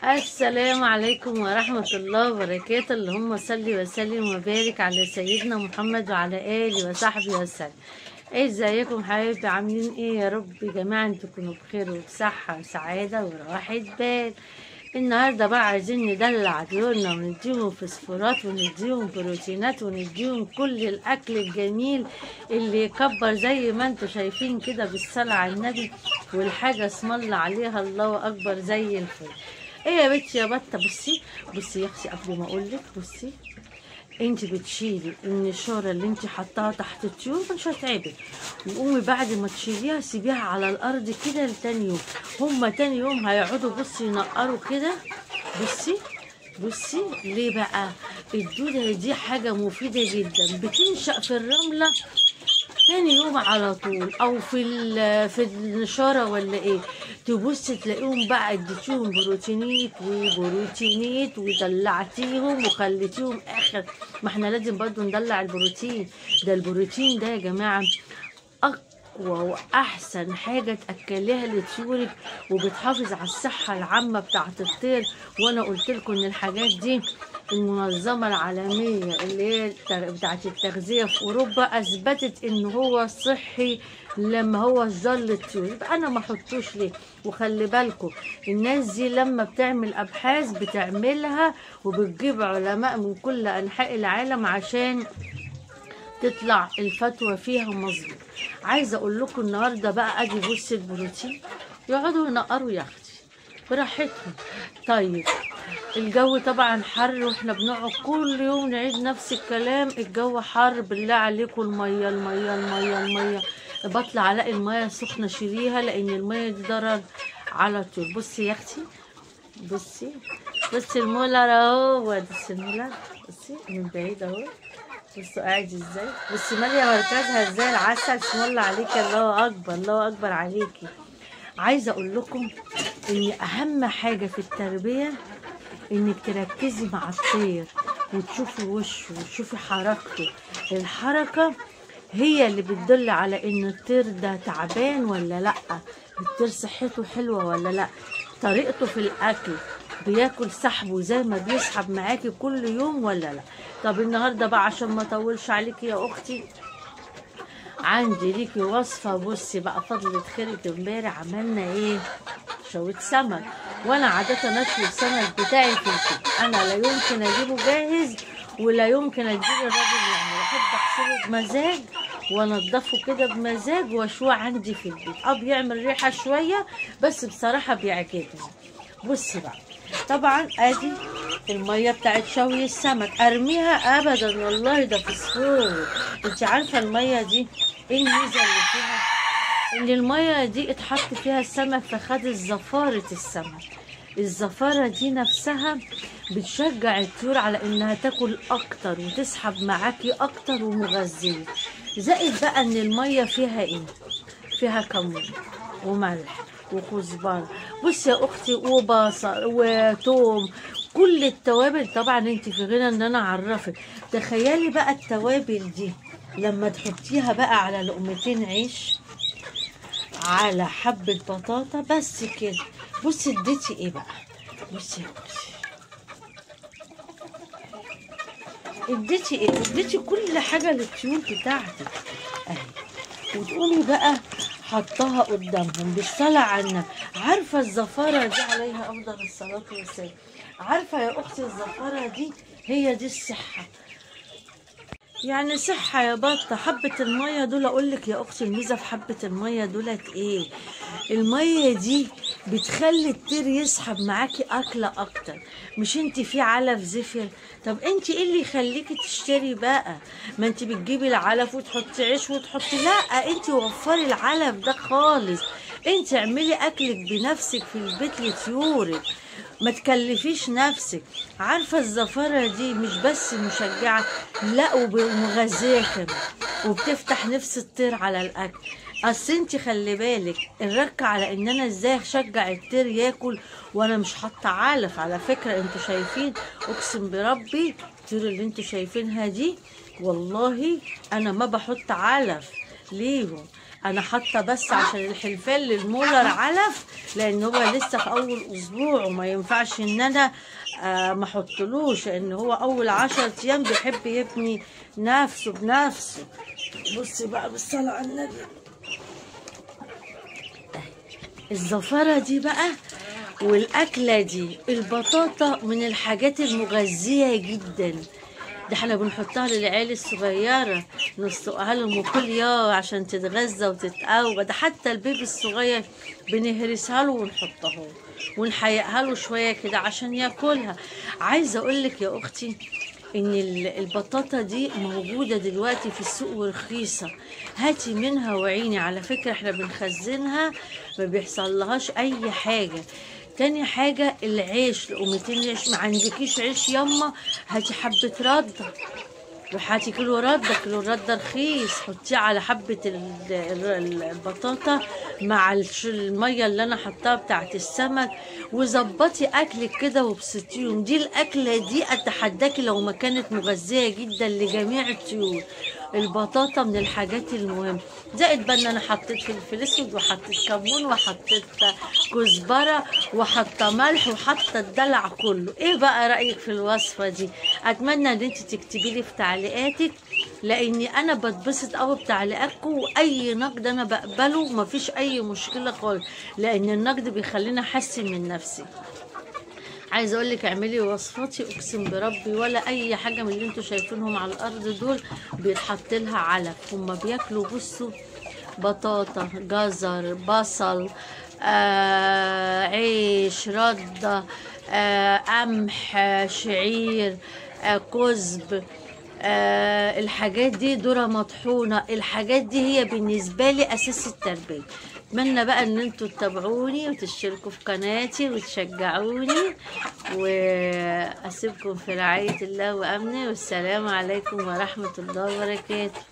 السلام عليكم ورحمة الله وبركاته اللهم صل وسلم وبارك على سيدنا محمد وعلى آله وصحبه وسلم ازيكم حبايبي عاملين ايه يا رب جميعا تكونوا بخير وبصحة وسعادة وراحة بال النهارده بقى عايزين ندلع ديورنا ونديهم فسفورات ونديهم بروتينات ونديهم كل الاكل الجميل اللي يكبر زي ما انتم شايفين كده بالصلاة على النبي والحاجة اسم الله عليها الله اكبر زي الفل ايه يا بنتي يا بطه بصي بصي يا اختي قبل ما اقول لك بصي انت بتشيلي النشاره اللي انت حطاها تحت الطيور مش هتعبك وقومي بعد ما تشيليها سيبيها على الارض كده لتاني يوم هما تاني يوم هيقعدوا بصي ينقروا كده بصي بصي ليه بقى الدوده دي حاجه مفيده جدا بتنشا في الرمله تاني يوم على طول او في ال- في النشاره ولا ايه تبص تلاقيهم بقى اديتيهم بروتينيت وبروتينيت ودلعتيهم وخليتيهم اخر ما احنا لازم برضو ندلع البروتين ده البروتين ده يا جماعه اقوى واحسن حاجه تاكليها لطيورك وبتحافظ على الصحه العامه بتاعت الطير وانا قلت لكم ان الحاجات دي المنظمه العالميه اللي هي التغ- بتاعت التغذيه في اوروبا اثبتت ان هو صحي لما هو ظل الطيور يبقى انا ما احطوش ليه وخلي بالكم الناس دي لما بتعمل ابحاث بتعملها وبتجيب علماء من كل انحاء العالم عشان تطلع الفتوى فيها مظبوط عايزه اقول لكم النهارده بقى ادي بص البروتين يقعدوا ينقروا يا اختي براحتهم طيب الجو طبعا حر واحنا بنقعد كل يوم نعيد نفس الكلام الجو حر بالله عليكم الميه الميه الميه الميه بطلع الاقي الميه سخنه شيليها لان الميه دي ضرر على الطيور بصي يا اختي بصي بصي المولر اهو بصي المولر بصي من بعيد اهو بصوا قاعد ازاي بصي ماليه مركزها ازاي العسل بسم الله عليكي الله اكبر الله اكبر عليكي عايزه اقول لكم ان اهم حاجه في التربيه انك تركزي مع الطير وتشوفي وشه وتشوفي حركته الحركه هي اللي بتدل على ان الطير ده تعبان ولا لا الطير صحته حلوه ولا لا طريقته في الاكل بياكل سحبه زي ما بيسحب معاكي كل يوم ولا لا طب النهارده بقى عشان ما اطولش عليكي يا اختي عندي ليكي وصفة بصي بقى فضلة خيرك امبارح عملنا ايه شوية سمك وانا عادة اشوي السمك بتاعي في البيت انا لا يمكن اجيبه جاهز ولا يمكن اديه الراجل يعني بحب اغسله بمزاج وانضفه كده بمزاج واشويه عندي في البيت اه بيعمل ريحة شوية بس بصراحة بيعجبني بصي بقى طبعا ادي الميه بتاعت شوي السمك ارميها ابدا والله ده فسفور انت عارفه الميه دي ايه الميزه اللي فيها ان الميه دي اتحط فيها السمك فخدت زفاره السمك الزفاره دي نفسها بتشجع الطيور على انها تاكل اكتر وتسحب معاكي اكتر ومغذيه زائد بقى ان الميه فيها ايه فيها كمون وملح وكزبره بصي يا اختي وبصل وتوم كل التوابل طبعا انت في غنى ان انا اعرفك تخيلي بقى التوابل دي لما تحطيها بقى على لقمتين عيش على حبة بطاطا بس كده بصي اديتي ايه بقى بصي يا اختي اديتي ايه اديتي كل حاجة للطيور بتاعتك اهي وتقومي بقى حطها قدامهم بالصلاة على النبي عارفة الزفارة دي عليها أفضل الصلاة والسلام عارفة يا أختي الزفارة دي هي دي الصحة يعني صحة يا بطة حبة المية دول أقول لك يا أختي الميزة في حبة المية دولت إيه المية دي بتخلي الطير يسحب معاكي أكلة أكتر مش انت في علف زفر طب انت ايه اللي يخليكي تشتري بقى ما انت بتجيبي العلف وتحطي عيش وتحطي لا انت وفري العلف ده خالص انت اعملي اكلك بنفسك في البيت لطيورك ما تكلفيش نفسك عارفه الزفاره دي مش بس مشجعه لا ومغذيه كمان وبتفتح نفس الطير على الاكل اصل انت خلي بالك الركه على ان انا ازاي اشجع الطير ياكل وانا مش حاطه علف على فكره انتوا شايفين اقسم بربي الطيور اللي انتوا شايفينها دي والله انا ما بحط علف ليهم انا حاطه بس عشان الحلفان للمولر علف لان هو لسه في اول اسبوع وما ينفعش ان انا آه ما احطلوش لان هو اول عشر ايام بيحب يبني نفسه بنفسه بصي بقى بالصلاه على النبي الزفرة دي بقى والأكلة دي البطاطا من الحاجات المغذية جدا ده احنا بنحطها للعيال الصغيرة نسلقها لهم وكل يوم عشان تتغذى وتتقوى ده حتى البيبي الصغير بنهرسها له ونحطها له ونحيقها له شوية كده عشان ياكلها عايزة أقولك يا أختي ان ال- البطاطا دي موجوده دلوقتي في السوق ورخيصه هاتي منها وعيني على فكره احنا بنخزنها ما بيحصل لهاش اي حاجه تاني حاجة العيش لقمتين عيش ما عندكيش عيش يما هاتي حبة ردة روح هاتي كيلو ردة كيلو ردة رخيص حطيه على حبة ال- ال- البطاطا مع الش- المية اللي أنا حطاها بتاعت السمك وظبطي أكلك كده وابسطيهم دي الأكلة دي أتحداكي لو ما كانت مغذية جدا لجميع الطيور البطاطا من الحاجات المهمة زائد بقى ان انا حطيت فلفل اسود وحطيت كمون وحطيت كزبرة وحاطة ملح وحاطة الدلع كله ايه بقى رأيك في الوصفة دي اتمنى ان انت تكتبي لي في تعليقاتك لاني انا بتبسط قوي بتعليقاتكم واي نقد انا بقبله مفيش اي مشكلة خالص لان النقد بيخليني احسن من نفسي عايزه اقول لك اعملي وصفاتي اقسم بربي ولا اي حاجه من اللي انتوا شايفينهم على الارض دول بيتحط لها علف هما بياكلوا بصوا بطاطا جزر بصل آه عيش رده آه قمح آه، شعير آه كزب آه الحاجات دي ذره مطحونه الحاجات دي هي بالنسبه لي اساس التربيه اتمنى بقى ان انتوا تتابعوني وتشتركوا في قناتي وتشجعوني واسيبكم في رعايه الله وامنه والسلام عليكم ورحمه الله وبركاته